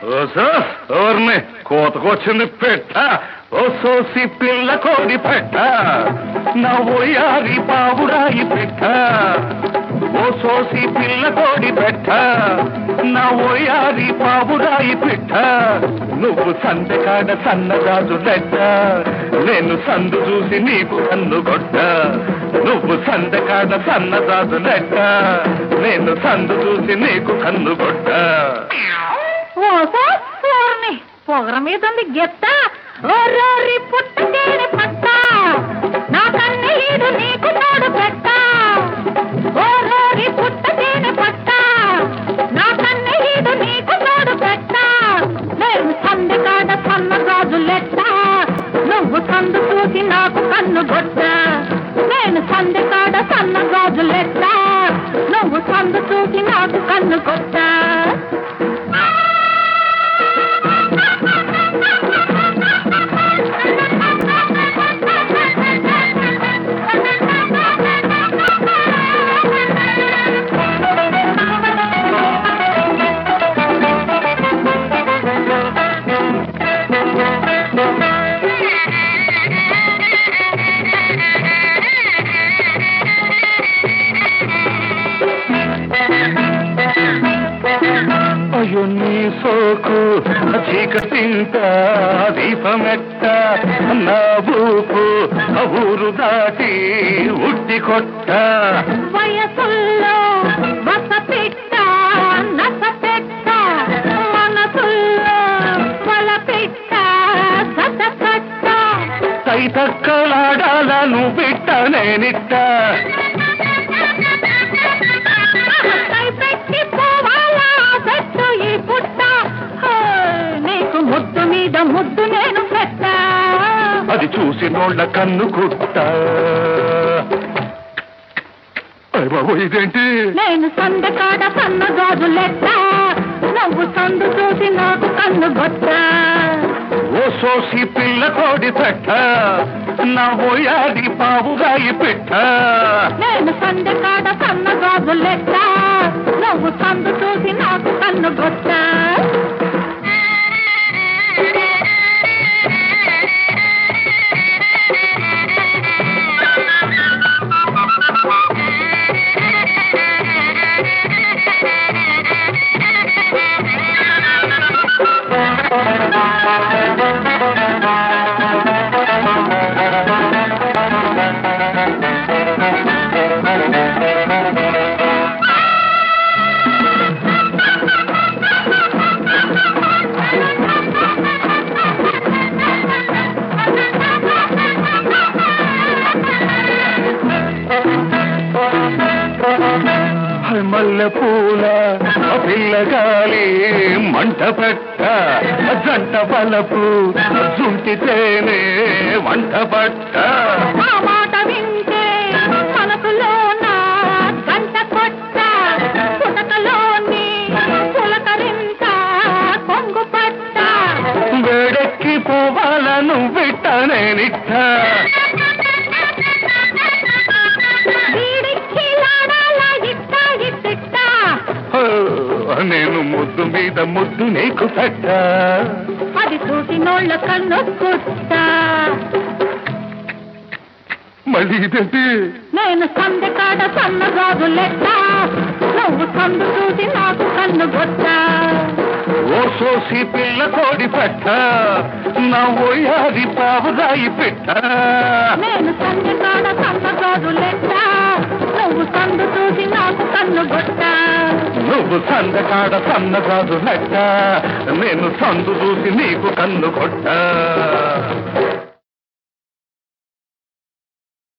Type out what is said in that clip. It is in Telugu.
ఓసో ఎవరిని కోతకొచ్చింది పెట్ట ఓ సోసి పిల్ల కోడి పెట్ట నా ఓయారి పావురాయి పెట్ట ఓ సోసి పిల్ల కోడి పెట్ట నా ఓయారి పావురాయి పెట్ట నువ్వు సందకాడ సన్నగాజు లెట్ట నేను సందు చూసి నీకు కన్ను కొట్ట నువ్వు సందకాడ సన్నగాజు లెట్ట నేను సందు చూసి నీకు కన్ను కొట్ట ఓసో ఊరిని పొగర మీద ఉంది గెత్త ఓరోరి పుట్టకేని పట్ట నా కన్నీడు నీకు తోడు పెట్ట ఓరోరి పుట్టకేని పట్ట నా కన్నీడు నీకు తోడు పెట్ట నేను సందకాడ సన్న గాజులెట్ట నువ్వు సందు చూసి నాకు కన్ను గొట్ట నేను సందకాడ సన్న గాజులెట్ట నువ్వు సందు చూసి నాకు కన్ను కొట్ట అయ్యో నీ సోకు చీకటింట దీపమెట్ట నా ఊపు ఆ ఊరు దాటి ఉట్టి కొట్ట వయసుల్లో వస పెట్ట నస పెట్ట మనసుల్లో వల పెట్ట సత కట్ట తైతక్కలాడాలను బిట్ట నేనిట్ట కై పెట్టి పోవాలా పెట్టు ఈ పుట్ట హే, నీకు ముద్దు మీద ముద్దు నేను పెట్ట అది చూసి నోళ్ళ కన్ను కుట్ట అయ్య బాబు ఇదేంటి నేను సందకాడ సన్న గాజులెట్ట నువ్వు సందు చూసి నాకు కన్ను గొట్ట ఓ సోసి పిల్ల కోడి పెట్ట నా ఓయాది పావుగాయి పెట్ట నేను సందకాడ సన్న గాజులెట్ట నువ్వు సందు చూసి నాకు కన్ను గొట్ట మల్లె పూల పిల్లగాలి మంట పెట్ట జంట బలపు జుంటితేనే వంట పట్ట ఆ మాట వింటే మనసులోన గంట కొట్ట పుటకలోని పులకరింత కొంగు పట్ట వేడెక్కి పోవాలను బిట్ట నేనిట్ట వీడికి లాడాల ఇట్ట ఇట్టిట్ట ఓ, నేను ముద్దు మీద ముద్దు నీకు పెట్ట అది చూసి నోళ్ళ కన్ను కుట్ట మళ్ళీ ఇదేంటి నేను సందకాడ సన్నగాజు లెక్క నువ్వు సందు చూసి నాకు కన్ను గొట్ట ఓ సోసి పిల్ల కోడి పెట్ట నా ఓయాది పావుదాయి పెట్ట నేను సందకాడ సన్నగాజు లెక్క నువ్వు సందు చూసి నాకు కన్ను గొట్ట నువ్వు సందకాడ సన్నగాదు లెక్క నేను సందు చూసి నీకు కన్ను కొట్ట